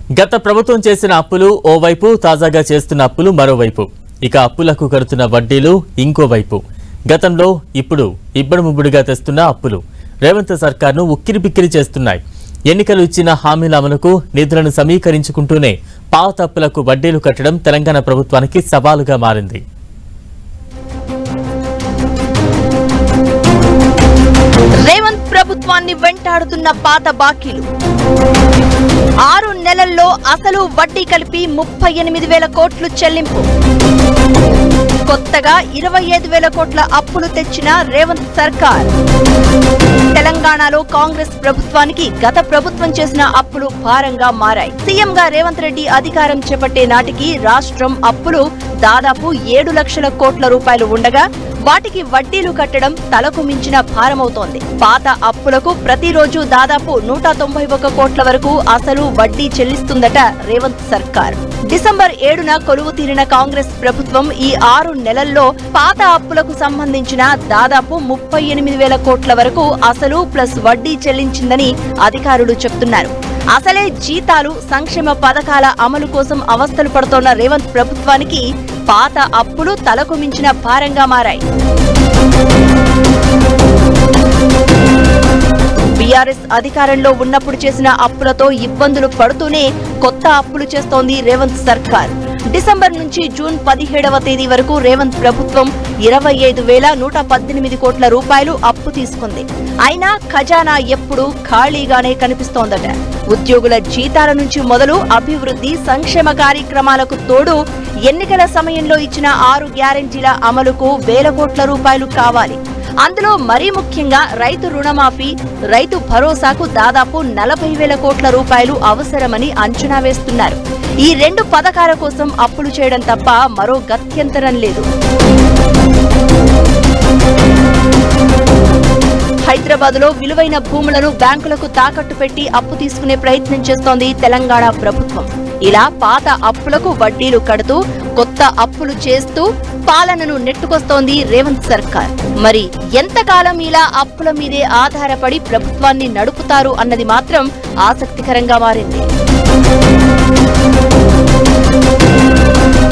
గత ప్రభుత్వం చేసిన అప్పులు ఓవైపు తాజాగా చేస్తున్న అప్పులు మరోవైపు ఇక అప్పులకు కడుతున్న వడ్డీలు ఇంకోవైపు గతంలో ఇప్పుడు ఇబ్బడి ముబ్బడిగా తెస్తున్న అప్పులు రేవంత్ సర్కార్ను ఉక్కిరి బిక్కిరి చేస్తున్నాయి ఎన్నికలు ఇచ్చిన హామీల అమలుకు నిధులను సమీకరించుకుంటూనే పాత అప్పులకు వడ్డీలు కట్టడం తెలంగాణ ప్రభుత్వానికి సవాలుగా మారింది రేవంత్ ప్రభుత్వాన్ని వెంటాడుతున్న పాత బాకీలు ఆరు నెలల్లో అసలు వడ్డీ కలిపి ముప్పై ఎనిమిది వేల కోట్లు చెల్లింపు కొత్తగా ఇరవై ఐదు వేల కోట్ల అప్పులు తెచ్చిన రేవంత్ సర్కార్ తెలంగాణలో కాంగ్రెస్ ప్రభుత్వానికి గత ప్రభుత్వం చేసిన అప్పులు భారంగా మారాయి సీఎంగా రేవంత్ రెడ్డి అధికారం చేపట్టే నాటికి రాష్ట్రం అప్పులు దాదాపు ఏడు లక్షల కోట్ల రూపాయలు ఉండగా వాటికి వడ్డీలు కట్టడం తలకు మించిన భారమవుతోంది పాత అప్పులకు ప్రతిరోజు దాదాపు నూట తొంభై ఒక్క కోట్ల వరకు అసలు వడ్డీ చెల్లిస్తుందట రేవంత్ సర్కార్ డిసెంబర్ ఏడున కొలువు తీరిన కాంగ్రెస్ ప్రభుత్వం ఈ ఆరు నెలల్లో పాత అప్పులకు సంబంధించిన దాదాపు ముప్పై ఎనిమిది వేల కోట్ల వరకు అసలు ప్లస్ వడ్డీ చెల్లించిందని అధికారులు చెప్తున్నారు అసలే జీతాలు సంక్షేమ పథకాల అమలు కోసం అవస్థలు పడుతోన్న రేవంత్ ప్రభుత్వానికి పాత అప్పులు తలకు మించిన భారంగా మారాయి బీఆర్ఎస్ అధికారంలో ఉన్నప్పుడు చేసిన అప్పులతో ఇబ్బందులు పడుతూనే కొత్త అప్పులు చేస్తోంది రేవంత్ సర్కార్ డిసెంబర్ నుంచి జూన్ పదిహేడవ తేదీ వరకు రేవంత్ ప్రభుత్వం ఇరవై ఐదు వేల నూట పద్దెనిమిది కోట్ల రూపాయలు అప్పు తీసుకుంది అయినా ఖజానా ఎప్పుడూ ఖాళీగానే కనిపిస్తోందట ఉద్యోగుల జీతాల నుంచి మొదలు అభివృద్ధి సంక్షేమ కార్యక్రమాలకు తోడు ఎన్నికల సమయంలో ఇచ్చిన ఆరు గ్యారెంటీల అమలుకు వేల కోట్ల రూపాయలు కావాలి అందులో మరీ ముఖ్యంగా రైతు రుణమాఫీ రైతు భరోసాకు దాదాపు నలభై వేల కోట్ల రూపాయలు అవసరమని అంచనా వేస్తున్నారు ఈ రెండు పథకాల కోసం అప్పులు చేయడం తప్ప మరో గత్యంతరం లేదు హైదరాబాద్ లో విలువైన భూములను బ్యాంకులకు తాకట్టు పెట్టి అప్పు తీసుకునే ప్రయత్నం చేస్తోంది తెలంగాణ ప్రభుత్వం ఇలా పాత అప్పులకు వడ్డీలు కడుతూ కొత్త అప్పులు చేస్తూ పాలనను నెట్టుకొస్తోంది రేవంత్ సర్కార్ మరి ఎంతకాలం ఇలా అప్పుల మీదే ఆధారపడి ప్రభుత్వాన్ని నడుపుతారు అన్నది మాత్రం ఆసక్తికరంగా మారింది